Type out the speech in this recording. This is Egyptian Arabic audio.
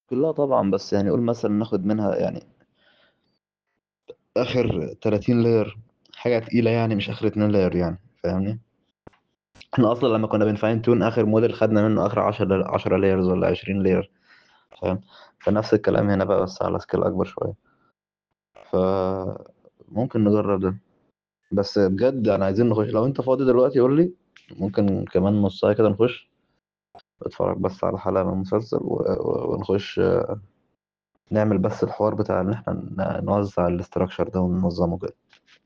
كلها طبعا بس يعني قول مثلا ناخد منها يعني اخر 30 لاير حاجه تقيله يعني مش اخر 2 لاير يعني فاهمني احنا اصلا لما كنا بنفاين تون اخر موديل خدنا منه اخر 10 10 لايرز ولا 20 لاير فاهم فنفس الكلام هنا بقى بس على سكيل اكبر شويه ف ممكن نجرب ده بس بجد انا عايزين نخش لو انت فاضي دلوقتي قول لي ممكن كمان نص ساعه كده نخش اتفرج بس على حلقه من المسلسل و... و... ونخش نعمل بس الحوار بتاع ان احنا ن- نوزع الاستراكشر ده وننظمه كده